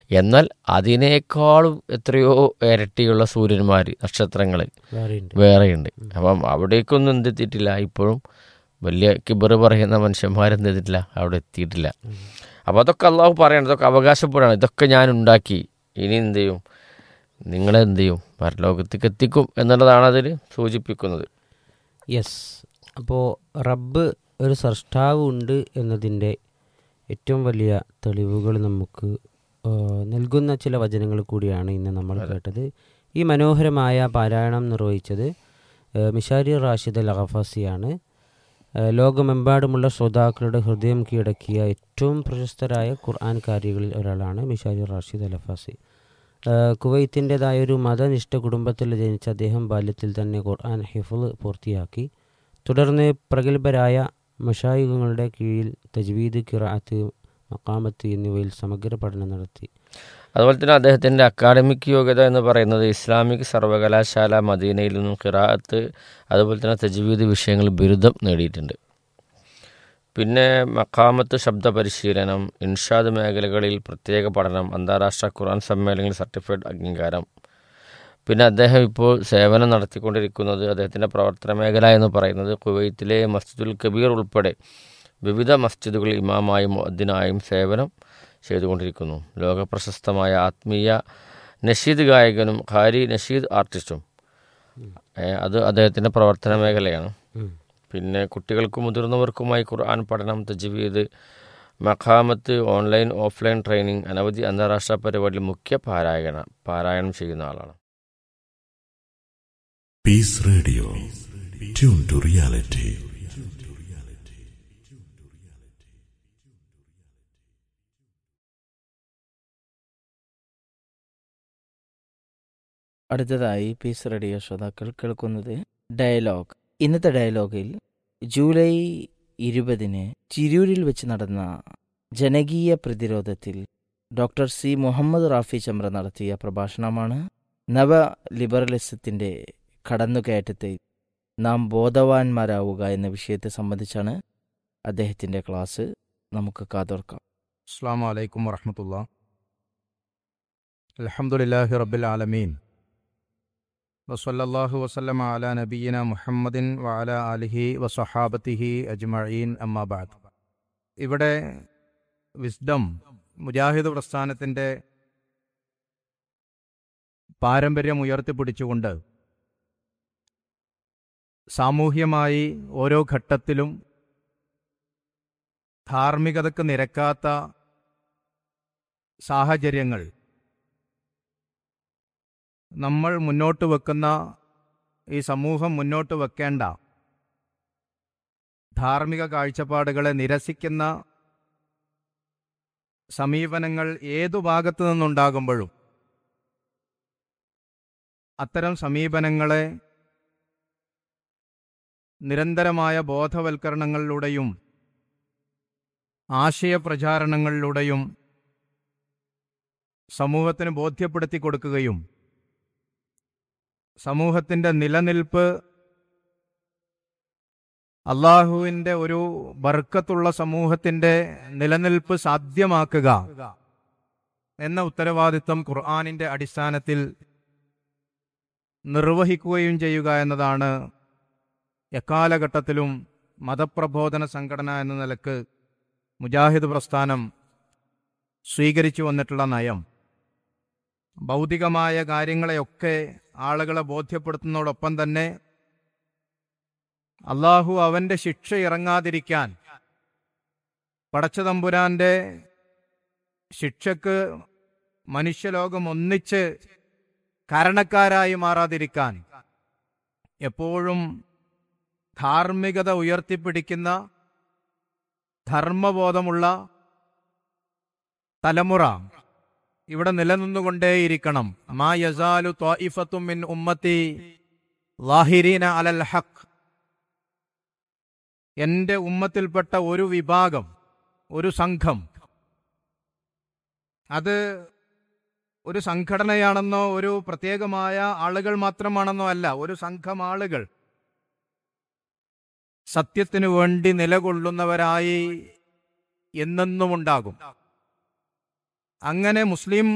എന്നാൽ അതിനേക്കാളും എത്രയോ ഇരട്ടിയുള്ള സൂര്യന്മാർ നക്ഷത്രങ്ങൾ വേറെയുണ്ട് വേറെയുണ്ട് അപ്പം അവിടേക്കൊന്നും എന്തെത്തിയിട്ടില്ല ഇപ്പോഴും വലിയ കിബറ് പറയുന്ന മനുഷ്യന്മാരെന്ത് ചെയ്തിട്ടില്ല അവിടെ എത്തിയിട്ടില്ല അപ്പോൾ അതൊക്കെ അള്ളാഹു പറയണം ഇതൊക്കെ അവകാശപ്പെടണം ഇതൊക്കെ ഞാൻ ഉണ്ടാക്കി ഇനി എന്ത് ചെയ്യും നിങ്ങളെന്ത് ചെയ്യും പരലോകത്തേക്ക് എത്തിക്കും എന്നുള്ളതാണ് അതിൽ സൂചിപ്പിക്കുന്നത് യെസ് അപ്പോൾ റബ്ബ് ഒരു സൃഷ്ടാവ് ഉണ്ട് എന്നതിൻ്റെ ഏറ്റവും വലിയ തെളിവുകൾ നമുക്ക് ആ, നൽകുന്ന ചില വചനങ്ങൾ കൂടിയാണ് ഇന്ന് നമ്മൾ കേട്ടത് ഈ മനോഹരമായ പാരായണം നിർവഹിച്ചത് ആ, മിഷാരി റാഷിദ് അൽ അഖഫാസിയാണ് ആ, ലോകമെമ്പാടുമുള്ള ശ്രോതാക്കളുടെ ഹൃദയം കീഴടക്കിയ ഏറ്റവും പ്രശസ്തരായ ഖുർആൻകാരികളിൽ ഒരാളാണ് മിഷാരി റാഷിദ് അൽ അഫാസി കുവൈത്തിൻ്റെതായ ഒരു മതനിഷ്ഠ കുടുംബത്തിൽ ജനിച്ച അദ്ദേഹം ബാല്യത്തിൽ തന്നെ ഖുർആൻ ഹിഫുൾ പൂർത്തിയാക്കി തുടർന്ന് പ്രഗത്ഭരായ മഷായുഗങ്ങളുടെ കീഴിൽ തജ്വീദ് കിറാത്ത് മക്കാമത്ത് എന്നിവയിൽ സമഗ്ര പഠനം നടത്തി അതുപോലെ തന്നെ അദ്ദേഹത്തിൻ്റെ അക്കാഡമിക് യോഗ്യത എന്ന് പറയുന്നത് ഇസ്ലാമിക് സർവകലാശാല മദീനയിൽ നിന്നും ഖിറാഅത്ത് അതുപോലെ തന്നെ തജ്വീദ് വിഷയങ്ങൾ ബിരുദം നേടിയിട്ടുണ്ട് പിന്നെ മക്കാമത്ത് ശബ്ദ പരിശീലനം ഇൻഷാദ് മേഖലകളിൽ പ്രത്യേക പഠനം അന്താരാഷ്ട്ര ഖുർആൻ സമ്മേളനങ്ങളിൽ സർട്ടിഫൈഡ് അംഗീകാരം പിന്നെ അദ്ദേഹം ഇപ്പോൾ സേവനം നടത്തിക്കൊണ്ടിരിക്കുന്നത് അദ്ദേഹത്തിൻ്റെ പ്രവർത്തന മേഖല എന്ന് പറയുന്നത് കുവൈത്തിലെ മസ്ജിദുൽ കബീർ ഉൾപ്പെടെ വിവിധ മസ്ജിദുകളിൽ ഇമാമായും മുഅദ്ദിനായും സേവനം ചെയ്തുകൊണ്ടിരിക്കുന്നു ലോകപ്രശസ്തമായ ആത്മീയ നഷീദ് ഗായകനും ഖാരി നഷീദ് ആർട്ടിസ്റ്റും ഏ, അത് അദ്ദേഹത്തിൻ്റെ പ്രവർത്തന മേഖലയാണ് പിന്നെ കുട്ടികൾക്കും മുതിർന്നവർക്കുമായി ഖുർആൻ പഠനം തജ്വീദ് മഖാമത്ത് ഓൺലൈൻ ഓഫ്ലൈൻ ട്രെയിനിങ് അനവധി അന്താരാഷ്ട്ര പരിപാടിയിൽ മുഖ്യ പാരായണ പാരായണം ചെയ്യുന്ന ആളാണ് Peace Radio. Tune to reality. അടുത്തതായി പീസ് റേഡിയോ ശ്രോതാക്കൾ കേൾക്കുന്നത് ഡയലോഗ് ഇന്നത്തെ ഡയലോഗിൽ ജൂലൈ ഇരുപതിന് ചിരൂരിൽ വെച്ച് നടന്ന ജനകീയ പ്രതിരോധത്തിൽ ഡോക്ടർ സി മുഹമ്മദ് റാഫി ചമ്ര നടത്തിയ പ്രഭാഷണമാണ് നവ ലിബറലിസത്തിന്റെ കടന്നുകയറ്റത്തെ നാം ബോധവാന്മാരാവുക എന്ന വിഷയത്തെ സംബന്ധിച്ചാണ് അദ്ദേഹത്തിന്റെ ക്ലാസ് നമുക്ക് കാതോർക്കാം അസ്സാം വലൈക്കും വറഹമത്തുള്ള അലഹമുല്ലാഹി റബ്ബിൽ ആലമീൻ വസല്ലാഹു വസ്ലമ അല നബീന മുഹമ്മദിൻ വഅല അലിഹി വസഹാബത്തിഹി അജ്മഈൻ അമ്മാബാദ് ഇവിടെ വിസ്ഡം മുജാഹിദ് പ്രസ്ഥാനത്തിൻ്റെ പാരമ്പര്യം ഉയർത്തിപ്പിടിച്ചുകൊണ്ട് സാമൂഹ്യമായി ഓരോ ഘട്ടത്തിലും ധാർമ്മികതയ്ക്ക് നിരക്കാത്ത സാഹചര്യങ്ങൾ നമ്മൾ മുന്നോട്ട് വെക്കുന്ന ഈ സമൂഹം മുന്നോട്ട് വെക്കേണ്ട ധാർമ്മിക കാഴ്ചപ്പാടുകളെ നിരസിക്കുന്ന സമീപനങ്ങൾ ഏതു ഭാഗത്തു നിന്നുണ്ടാകുമ്പോഴും അത്തരം സമീപനങ്ങളെ നിരന്തരമായ ബോധവൽക്കരണങ്ങളിലൂടെയും ആശയപ്രചാരണങ്ങളിലൂടെയും സമൂഹത്തിന് ബോധ്യപ്പെടുത്തി കൊടുക്കുകയും സമൂഹത്തിൻ്റെ നിലനിൽപ്പ് അള്ളാഹുവിൻ്റെ ഒരു ബർക്കത്തുള്ള സമൂഹത്തിൻ്റെ നിലനിൽപ്പ് സാധ്യമാക്കുക എന്ന ഉത്തരവാദിത്വം ഖുർആാനിൻ്റെ അടിസ്ഥാനത്തിൽ നിർവഹിക്കുകയും ചെയ്യുക എന്നതാണ് എക്കാലഘട്ടത്തിലും മതപ്രബോധന സംഘടന എന്ന നിലക്ക് മുജാഹിദ് പ്രസ്ഥാനം സ്വീകരിച്ചു വന്നിട്ടുള്ള നയം ഭൗതികമായ കാര്യങ്ങളെയൊക്കെ ആളുകളെ ബോധ്യപ്പെടുത്തുന്നതോടൊപ്പം തന്നെ അള്ളാഹു അവൻ്റെ ശിക്ഷ ഇറങ്ങാതിരിക്കാൻ പടച്ചതമ്പുരാന്റെ ശിക്ഷക്ക് മനുഷ്യലോകം ഒന്നിച്ച് കാരണക്കാരായി മാറാതിരിക്കാൻ എപ്പോഴും ധാർമ്മികത ഉയർത്തിപ്പിടിക്കുന്ന ധർമ്മബോധമുള്ള തലമുറ ഇവിടെ നിലനിന്നുകൊണ്ടേയിരിക്കണം മാ യസാലു ത്വാഇഫത്തും മിൻ ഉമ്മത്തി ലാഹിരീന അലൽ ഹഖ് എൻ്റെ ഉമ്മത്തിൽപ്പെട്ട ഒരു വിഭാഗം ഒരു സംഘം അത് ഒരു സംഘടനയാണെന്നോ ഒരു പ്രത്യേകമായ ആളുകൾ മാത്രമാണെന്നോ അല്ല ഒരു സംഘം ആളുകൾ സത്യത്തിനു വേണ്ടി നിലകൊള്ളുന്നവരായി എന്നെന്നും ഉണ്ടാകും അങ്ങനെ മുസ്ലിം